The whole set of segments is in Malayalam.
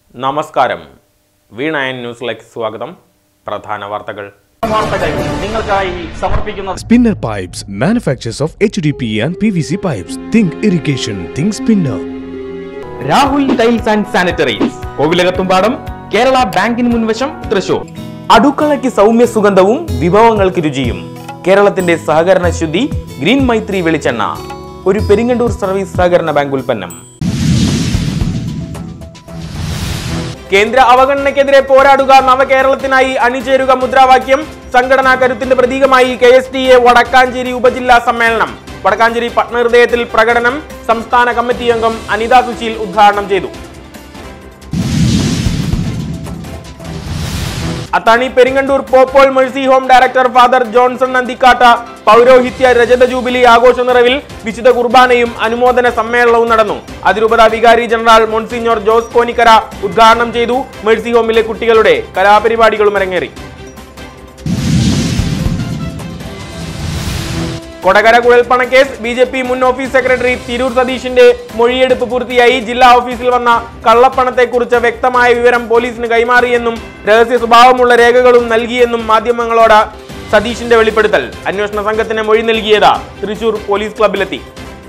നമസ്കാരം വീണയൻ ന്യൂസിലേക്ക് സ്വാഗതം പ്രധാന വാർത്തകൾ വാർത്തകൾ നിങ്ങൾക്കായി സമർപ്പിക്കുന്നത് Spinner Pipes manufactures of HDPE and PVC pipes. Think irrigation, think spinner. Rahul tiles and sanitaries Kovilakathumpadam Kerala ബാങ്കിന് മുൻവശം തൃശൂർ അടുക്കളയ്ക്ക് സൗമ്യ സുഗന്ധവും വിഭവങ്ങൾക്ക് രുചിയും കേരളത്തിന്റെ സഹകരണ ശുദ്ധി ഗ്രീൻ മൈത്രി വെളിച്ചെണ്ണ ഒരു പെരിങ്ങണ്ടൂർ സർവീസ് സഹകരണ ബാങ്ക് ഉൽപ്പന്നം കേന്ദ്ര അവഗണനയ്ക്കെതിരെ പോരാടുക നവകേരളത്തിനായി അണിചേരുക മുദ്രാവാക്യം സംഘടനാ കരുത്തിന്റെ പ്രതീകമായി K S T A Vadakkanchery ഉപജില്ലാ സമ്മേളനം വടക്കാഞ്ചേരി പട്ടണഹൃദയത്തിൽ പ്രകടനം സംസ്ഥാന കമ്മിറ്റി അംഗം അനിത സുശീൽ ഉദ്ഘാടനം ചെയ്തു Athani Peringandoor pope Paul mercy home director father Johnson Nandikkatt പൗരോഹിത്യ രജത ജൂബിലി ആഘോഷ നിറവിൽ വിശുദ്ധ കുർബാനയും അനുമോദന സമ്മേളനവും നടന്നു അതിരൂപത വികാരി ജനറൽ മോൺസിഞ്ഞോർ ജോസ് കോനിക്കര ഉദ്ഘാടനം ചെയ്തു മേഴ്സി ഹോമിലെ കുട്ടികളുടെ കലാപരിപാടികളും അരങ്ങേറി കൊടകര കുഴൽപ്പണക്കേസ് ബി ജെ പി മുൻ ഓഫീസ് സെക്രട്ടറി തിരൂർ സതീഷിന്റെ മൊഴിയെടുപ്പ് പൂർത്തിയായി ജില്ലാ ഓഫീസിൽ വന്ന കള്ളപ്പണത്തെക്കുറിച്ച് വ്യക്തമായ വിവരം പോലീസിന് കൈമാറിയെന്നും രഹസ്യ സ്വഭാവമുള്ള രേഖകളും നൽകിയെന്നും മാധ്യമങ്ങളോട് സതീഷിന്റെ വെളിപ്പെടുത്തൽ അന്വേഷണ സംഘത്തിന് മൊഴി നൽകിയത് തൃശൂർ പോലീസ് ക്ലബിലെത്തി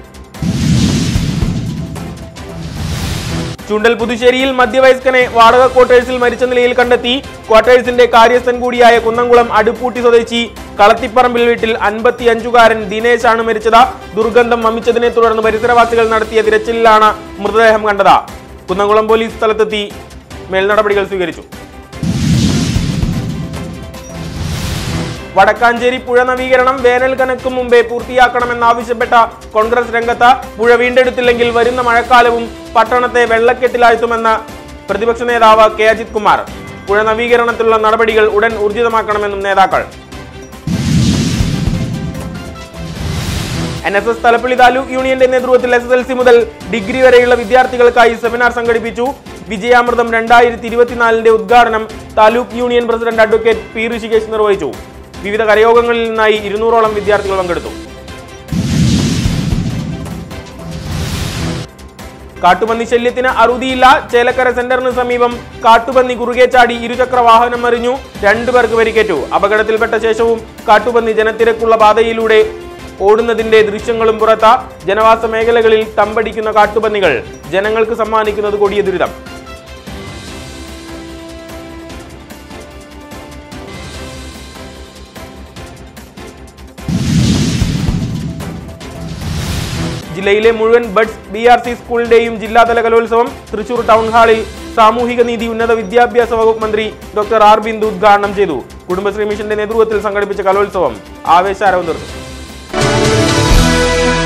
ചുണ്ടൽ പുതുശ്ശേരിയിൽ മധ്യവയസ്കനെ വാടക ക്വാർട്ടേഴ്സിൽ മരിച്ച നിലയിൽ കണ്ടെത്തി ക്വാർട്ടേഴ്സിന്റെ കാര്യസ്ഥൻ കൂടിയായ കുന്നംകുളം അടുപ്പൂട്ടി സ്വദേശി കളത്തിപ്പറമ്പിൽ വീട്ടിൽ അൻപത്തി അഞ്ചുകാരൻ ദിനേശാണ് മരിച്ചത് ദുർഗന്ധം വമിച്ചതിനെ തുടർന്ന് പരിസരവാസികൾ നടത്തിയ തിരച്ചിലിലാണ് മൃതദേഹം കണ്ടത് കുന്നംകുളം പോലീസ് സ്ഥലത്തെത്തി മേൽനടപടികൾ സ്വീകരിച്ചു വടക്കാഞ്ചേരി പുഴ നവീകരണം വേനൽ കനക്ക് മുമ്പേ പൂർത്തിയാക്കണമെന്നാവശ്യപ്പെട്ട കോൺഗ്രസ് രംഗത്ത് പുഴ വീണ്ടെടുത്തില്ലെങ്കിൽ വരുന്ന മഴക്കാലവും പട്ടണത്തെ വെള്ളക്കെട്ടിലാഴ്ത്തുമെന്ന് പ്രതിപക്ഷ നേതാവ് കെ അജിത് കുമാർ പുഴ നവീകരണത്തിലുള്ള നടപടികൾ ഉടൻ ഊർജിതമാക്കണമെന്നും നേതാക്കൾ N S S Thalappilly taluk യൂണിയന്റെ നേതൃത്വത്തിൽ എസ് എസ് എൽ സി മുതൽ ഡിഗ്രി വരെയുള്ള വിദ്യാർത്ഥികൾക്കായി സെമിനാർ സംഘടിപ്പിച്ചു വിജയാമൃതം രണ്ടായിരത്തി ഇരുപത്തിനാലിന്റെ ഉദ്ഘാടനം taluk union president advocate P Rishikesh നിർവഹിച്ചു വിവിധ കരയോഗങ്ങളിൽ നിന്നായി ഇരുന്നൂറോളം വിദ്യാർത്ഥികൾ പങ്കെടുത്തു കാട്ടുപന്നി ശല്യത്തിന് അറുതിയില്ല ചേലക്കര സെന്ററിന് സമീപം കാട്ടുപന്നി കുറുകെ ചാടി ഇരുചക്ര വാഹനം മറിഞ്ഞു രണ്ടുപേർക്ക് പരിക്കേറ്റു അപകടത്തിൽപ്പെട്ട ശേഷവും കാട്ടുപന്നി ജനത്തിരക്കുള്ള പാതയിലൂടെ ഓടുന്നതിന്റെ ദൃശ്യങ്ങളും പുറത്ത ജനവാസ മേഖലകളിൽ തമ്പടിക്കുന്ന കാട്ടുപന്നികൾ ജനങ്ങൾക്ക് സമ്മാനിക്കുന്നത് കൊടിയ ദുരിതം ജില്ലയിലെ മുഴുവൻ ബഡ്സ് ബി ആർ സി സ്കൂളിന്റെയും ജില്ലാതല കലോത്സവം തൃശൂർ ടൗൺ ഹാളിൽ സാമൂഹിക നീതി ഉന്നത വിദ്യാഭ്യാസ വകുപ്പ് മന്ത്രി ഡോക്ടർ ആർ ബിന്ദു ഉദ്ഘാടനം ചെയ്തു കുടുംബശ്രീ മിഷന്റെ നേതൃത്വത്തിൽ സംഘടിപ്പിച്ച കലോത്സവം ആവേശാരവം തീർന്നു